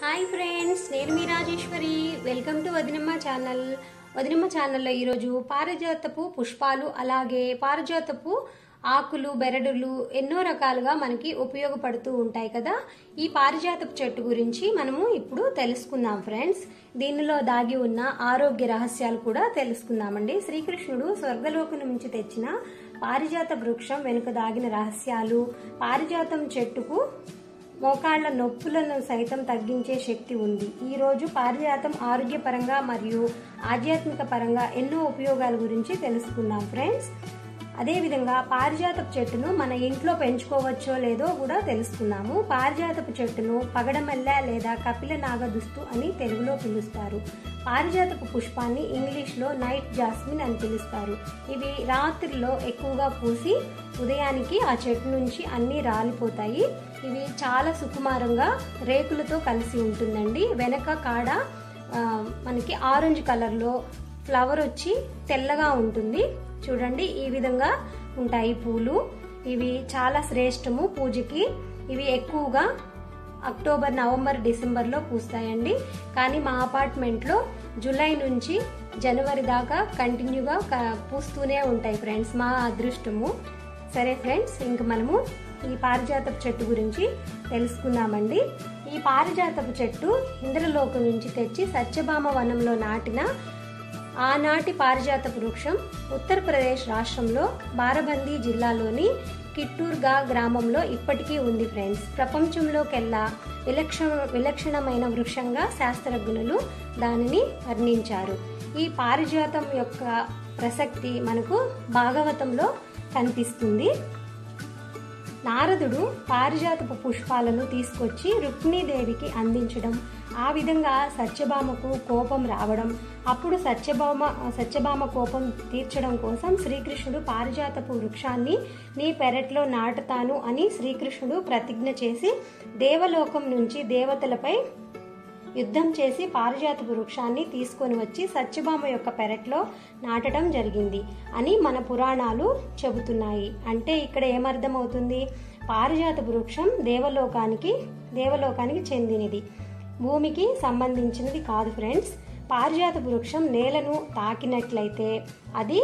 hi friends నేను మీ Rajeswari welcome to Vadinamma channel Vadinamma ఛానల్లో ఈరోజు పారిజాతపు పుష్పాలు అలాగే పారిజాతపు ఆకులు బెరడులు ఎన్నో రకాలుగా మనకి ఉపయోగపడుతూ ఉంటాయి కదా ఈ పారిజాతపు చెట్టు గురించి మనము ఇప్పుడు తెలుసుకుందాం ఫ్రెండ్స్ దీనిలో దాగి ఉన్న ఆరోగ్య రహస్యాలు కూడా తెలుసుకుందామండి శ్రీకృష్ణుడు స్వర్గలోకం నుంచి తెచ్చిన పారిజాత వృక్షం వెనుక దాగిన రహస్యాలు పారిజాతం చెట్టుకు మోకాళ్ల నొప్పులను సైతం తగ్గించే శక్తి ఉంది ఈ రోజు పారిజాతం ఆరోగ్యపరంగా మరియు ఆధ్యాత్మిక పరంగా ఎన్నో ఉపయోగాల గురించి తెలుసుకుందాం ఫ్రెండ్స్ అదేవిధంగా పారిజాతపు చెట్టును మన ఇంట్లో పెంచుకోవచ్చో లేదో కూడా తెలుసుకుందాము పారిజాతపు చెట్టును పగడమల్ల లేదా కపిల నాగదుస్తు అని తెలుగులో పిలుస్తారు పారిజాతపు పుష్పాన్ని ఇంగ్లీష్లో నైట్ జాస్మిన్ అని పిలుస్తారు ఇవి రాత్రిలో ఎక్కువగా పూసి ఉదయానికి ఆ చెట్టు నుంచి అన్నీ రాలిపోతాయి ఇవి చాలా సుకుమారంగా రేకులతో కలిసి ఉంటుందండి వెనక కాడ ఆ, మనకి ఆరెంజ్ కలర్లో ఫ్లవర్ వచ్చి తెల్లగా ఉంటుంది చూడండి ఈ విధంగా ఉంటాయి పూలు ఇవి చాలా శ్రేష్టము పూజకి ఇవి ఎక్కువగా అక్టోబర్ నవంబర్ డిసెంబర్లో పూస్తాయండి కానీ మా అపార్ట్మెంట్లో జూలై నుంచి జనవరి దాకా కంటిన్యూగా క- పూస్తూనే ఉంటాయి ఫ్రెండ్స్ మా అదృష్టము సరే ఫ్రెండ్స్ ఇంక మనము ఈ పారిజాతపు చెట్టు గురించి తెలుసుకుందామండి ఈ పారిజాతపు చెట్టు ఇంద్రలోకం నుంచి తెచ్చి సత్యభామ వనంలో నాటిన ఆనాటి పారిజాత వృక్షం ఉత్తరప్రదేశ్ రాష్ట్రంలో బారబందీ జిల్లాలోని కిట్టూర్గా గ్రామంలో ఇప్పటికీ ఉంది ఫ్రెండ్స్ ప్రపంచంలోకెల్లా విలక్షణ విలక్షణమైన వృక్షంగా శాస్త్రజ్ఞులు దానిని వర్ణించారు ఈ పారిజాతం యొక్క ప్రసక్తి మనకు భాగవతంలో కనిపిస్తుంది నారదుడు పారిజాతపు పుష్పాలను తీసుకొచ్చి రుక్మిణీదేవికి అందించడం ఆ విధంగా సత్యభామకు కోపం రావడం అప్పుడు సత్యభామ సత్యభామ కోపం తీర్చడం కోసం శ్రీకృష్ణుడు పారిజాతపు వృక్షాన్ని నీ పెరట్లో నాటుతాను అని శ్రీకృష్ణుడు ప్రతిజ్ఞ చేసి దేవలోకం నుంచి దేవతలపై యుద్ధం చేసి పారిజాత వృక్షాన్ని తీసుకొని వచ్చి సత్యభామ యొక్క పెరట్లో నాటడం జరిగింది అని మన పురాణాలు చెబుతున్నాయి అంటే ఇక్కడ ఏమర్థమవుతుంది పారిజాత వృక్షం దేవలోకానికి దేవలోకానికి చెందినది భూమికి సంబంధించినది కాదు ఫ్రెండ్స్ పారిజాత వృక్షం నేలను తాకినట్లయితే అది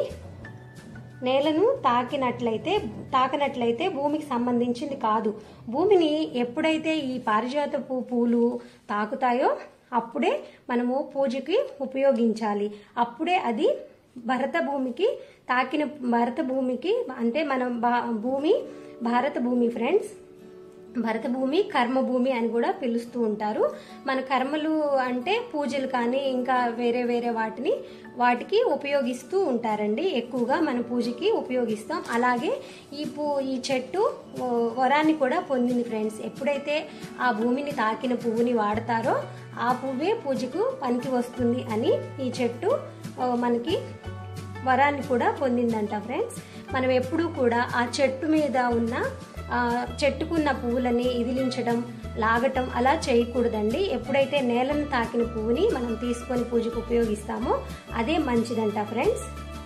నేలను తాకినట్లయితే తాకినట్లయితే భూమికి సంబంధించింది కాదు భూమిని ఎప్పుడైతే ఈ పారిజాతపు పూలు తాకుతాయో అప్పుడే మనము పూజకి ఉపయోగించాలి అప్పుడే అది భరత భూమికి తాకిన భరత భూమికి అంటే మన భా- భూమి భారత భూమి ఫ్రెండ్స్ భరత భూమి కర్మ భూమి అని కూడా పిలుస్తూ ఉంటారు మన కర్మలు అంటే పూజలు కానీ ఇంకా వేరే వేరే వాటిని వాటికి ఉపయోగిస్తూ ఉంటారండి ఎక్కువగా మన పూజకి ఉపయోగిస్తాం అలాగే ఈ పూ ఈ చెట్టు ఓ, వరాన్ని కూడా పొందింది ఫ్రెండ్స్ ఎప్పుడైతే ఆ భూమిని తాకిన పువ్వుని వాడతారో ఆ పువ్వే పూజకు పనికి వస్తుంది అని ఈ చెట్టు ఓ, మనకి వరాన్ని కూడా పొందిందంట ఫ్రెండ్స్ మనం ఎప్పుడూ కూడా ఆ చెట్టు మీద ఉన్న ఆ, చెట్టుకున్న పువ్వులని ఇదిలించడం లాగటం అలా చేయకూడదండి ఎప్పుడైతే నేలను తాకిన పువ్వుని మనం తీసుకొని పూజకు ఉపయోగిస్తామో అదే మంచిదంట ఫ్రెండ్స్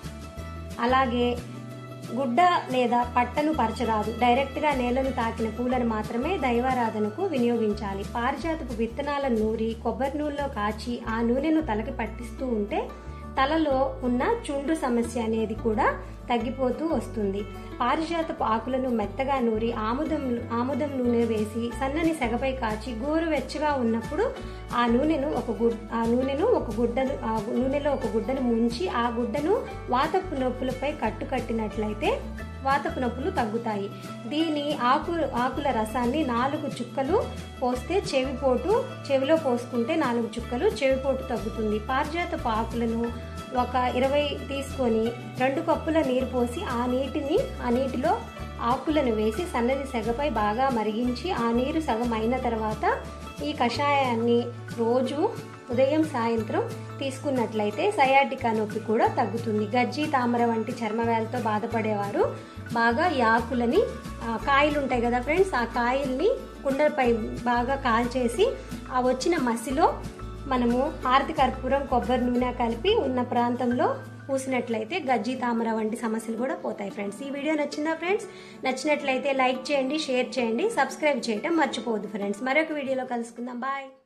అలాగే గుడ్డ లేదా పట్టను పరచరాదు డైరెక్ట్గా నేలను తాకిన పూలను మాత్రమే దైవారాధనకు వినియోగించాలి పారిజాతపు విత్తనాలను నూరి కొబ్బరి నూనెలో కాచి ఆ నూనెను తలకి పట్టిస్తూ ఉంటే తలలో ఉన్న చుండ్రు సమస్య అనేది కూడా తగ్గిపోతూ వస్తుంది పారిజాతపు ఆకులను మెత్తగా నూరి ఆముదం ఆముదం నూనె వేసి సన్నని సెగపై కాచి గోరువెచ్చగా ఉన్నప్పుడు ఆ నూనెను ఒక గుడ్ ఆ నూనెను ఒక గుడ్డను ఆ నూనెలో ఒక గుడ్డను ముంచి ఆ గుడ్డను వాతపు నొప్పులపై కట్టు కట్టినట్లయితే వాతపు నొప్పులు తగ్గుతాయి దీని ఆకు ఆకుల రసాన్ని నాలుగు చుక్కలు పోస్తే చెవిపోటు చెవిలో పోసుకుంటే నాలుగు చుక్కలు చెవిపోటు తగ్గుతుంది పారిజాతపు ఆకులను ఒక ఇరవై తీసుకొని రెండు కప్పుల నీరు పోసి ఆ నీటిని ఆ నీటిలో ఆకులను వేసి సన్నని సెగపై బాగా మరిగించి ఆ నీరు సగం అయిన తర్వాత ఈ కషాయాన్ని రోజు ఉదయం సాయంత్రం తీసుకున్నట్లయితే సయాటికా నొప్పి కూడా తగ్గుతుంది గజ్జి తామర వంటి చర్మవ్యాధితో బాధపడేవారు బాగా ఈ ఆకులని ఆ, కాయలు ఉంటాయి కదా ఫ్రెండ్స్ ఆ కాయల్ని కుండపై బాగా కాల్చేసి ఆ వచ్చిన మసిలో మనము హారతి కర్పూరం కొబ్బరి నూనె కలిపి ఉన్న ప్రాంతంలో పూసినట్లయితే గజ్జి తామర వంటి సమస్యలు కూడా పోతాయి ఫ్రెండ్స్ ఈ వీడియో నచ్చిందా ఫ్రెండ్స్ నచ్చినట్లయితే లైక్ చేయండి షేర్ చేయండి సబ్స్క్రైబ్ చేయడం మర్చిపోవద్దు ఫ్రెండ్స్ మరొక వీడియోలో కలుసుకుందాం బాయ్